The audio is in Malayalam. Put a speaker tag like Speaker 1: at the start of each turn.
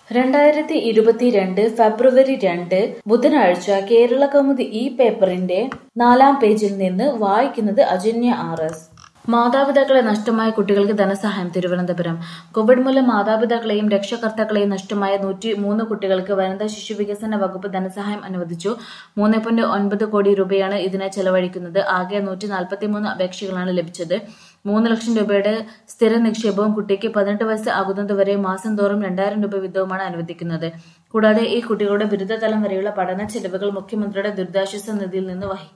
Speaker 1: രണ്ടായിരത്തി ഇരുപത്തിരണ്ട് ഫെബ്രുവരി രണ്ട് ബുധനാഴ്ച കേരള കൗമുദി ഈ പേപ്പറിന്റെ നാലാം പേജിൽ നിന്ന് വായിക്കുന്നത് അജന്യ ആർ എസ് മാതാപിതാക്കളെ നഷ്ടമായ കുട്ടികൾക്ക് ധനസഹായം തിരുവനന്തപുരം കോവിഡ് മൂലം മാതാപിതാക്കളെയും രക്ഷകർത്താക്കളെയും നഷ്ടമായ നൂറ്റി മൂന്ന് കുട്ടികൾക്ക് വനിതാ ശിശു വികസന വകുപ്പ് ധനസഹായം അനുവദിച്ചു മൂന്ന് പോയിന്റ് ഒൻപത് കോടി രൂപയാണ് ഇതിനായി ചെലവഴിക്കുന്നത് ആകെ നൂറ്റി നാൽപ്പത്തിമൂന്ന് അപേക്ഷകളാണ് ലഭിച്ചത് മൂന്ന് ലക്ഷം രൂപയുടെ സ്ഥിര നിക്ഷേപവും കുട്ടിക്ക് പതിനെട്ട് വയസ്സ് ആകുന്നതുവരെ മാസം തോറും രണ്ടായിരം രൂപ വീതവുമാണ് അനുവദിക്കുന്നത് കൂടാതെ ഈ കുട്ടികളുടെ ബിരുദതലം വരെയുള്ള പഠന ചെലവുകൾ മുഖ്യമന്ത്രിയുടെ ദുരിതാശ്വാസ നിധിയിൽ നിന്ന് വഹിക്കും